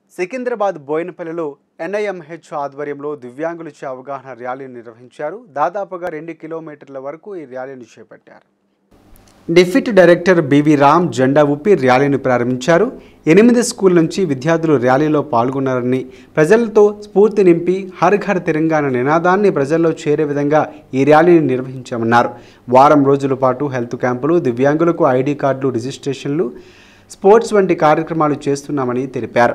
Secunderabad బోయినపల్లిలో NIMH ఆధ్వర్యంలో దివ్యాంగులచే అవగాహన ర్యాలీని నిర్వహించారు దాదాపుగా రెండు కిలోమీటర్ల వరకు ఈ ర్యాలీని చేపట్టారు డిఫిట్ డైరెక్టర్ బివి రామ్ జెండా ఊపి ర్యాలీని ప్రారంభించారు ఎనిమిది స్కూల్ నుంచి విద్యార్థులు ర్యాలీలో పాల్గొన్నారని ప్రజలతో స్ఫూర్తి నింపి హర్ ఘర్ తెలంగాణ నినాదాన్ని ప్రజల్లో చేరే విధంగా ఈ ర్యాలీని నిర్వహించామన్నారు వారం రోజుల పాటు హెల్త్ క్యాంపులు దివ్యాంగులకు ఐడి కార్డులు రిజిస్ట్రేషన్లు స్పోర్ట్స్ వంటి కార్యక్రమాలు చేస్తున్నామని తెలిపారు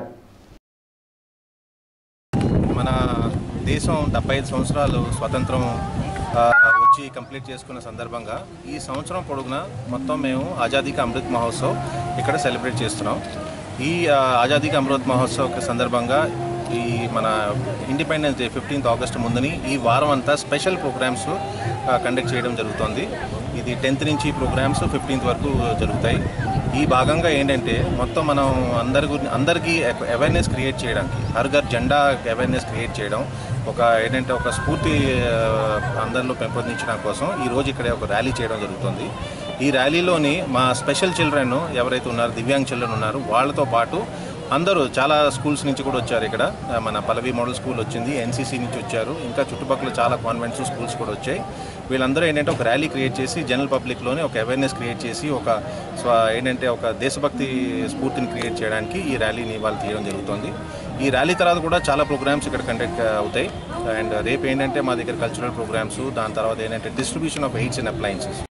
మన దేశం డెబ్బై ఐదు సంవత్సరాలు స్వతంత్రం ఆ, వచ్చి కంప్లీట్ చేసుకున్న సందర్భంగా ఈ సంవత్సరం పొడుగున మొత్తం మేము ఆజాదీ కా అమృత్ మహోత్సవ్ ఇక్కడ సెలబ్రేట్ చేస్తున్నాం ఈ ఆ, ఆజాదీ కా అమృత్ మహోత్సవ్ సందర్భంగా ఈ మన ఇండిపెండెన్స్ డే ఫిఫ్టీన్త్ ఆగస్ట్ ముందుని ఈ వారం అంతా స్పెషల్ ప్రోగ్రామ్స్ కండక్ట్ చేయడం జరుగుతుంది ఇది టెన్త్ నుంచి ప్రోగ్రామ్స్ ఫిఫ్టీన్త్ వరకు జరుగుతాయి ఈ భాగంగా ఏంటంటే మొత్తం మనం అందరి గురి అందరికీ అవేర్నెస్ క్రియేట్ చేయడానికి హర్ ఘర్ జెండా అవేర్నెస్ క్రియేట్ చేయడం ఒక ఏంటంటే ఒక స్ఫూర్తి ఆ, అందరిలో పెంపొందించడం కోసం ఈ రోజు ఇక్కడ ఒక ర్యాలీ చేయడం జరుగుతుంది ఈ ర్యాలీలోని మా స్పెషల్ చిల్డ్రన్ ఎవరైతే ఉన్నారో దివ్యాంగ్ చిల్డ్రన్ ఉన్నారు వాళ్ళతో పాటు అందరూ చాలా స్కూల్స్ నుంచి కూడా వచ్చారు ఇక్కడ ఆ, మన పల్లవి మోడల్ స్కూల్ వచ్చింది ఎన్సీసీ నుంచి వచ్చారు ఇంకా చుట్టుపక్కల చాలా కాన్వెంట్స్ స్కూల్స్ కూడా వచ్చాయి వీళ్ళందరూ ఏంటంటే ఒక ర్యాలీ క్రియేట్ చేసి జనరల్ పబ్లిక్లోనే ఒక అవేర్నెస్ క్రియేట్ చేసి ఒక స్వ ఏంటంటే ఒక దేశభక్తి స్ఫూర్తిని క్రియేట్ చేయడానికి ఈ ర్యాలీని వాళ్ళు తీయడం జరుగుతుంది ఈ ర్యాలీ తర్వాత కూడా చాలా ప్రోగ్రామ్స్ ఇక్కడ కండక్ట్ అవుతాయి అండ్ రేపు ఏంటంటే మా దగ్గర కల్చరల్ ప్రోగ్రామ్స్ దాని తర్వాత ఏంటంటే distribution of aids and appliances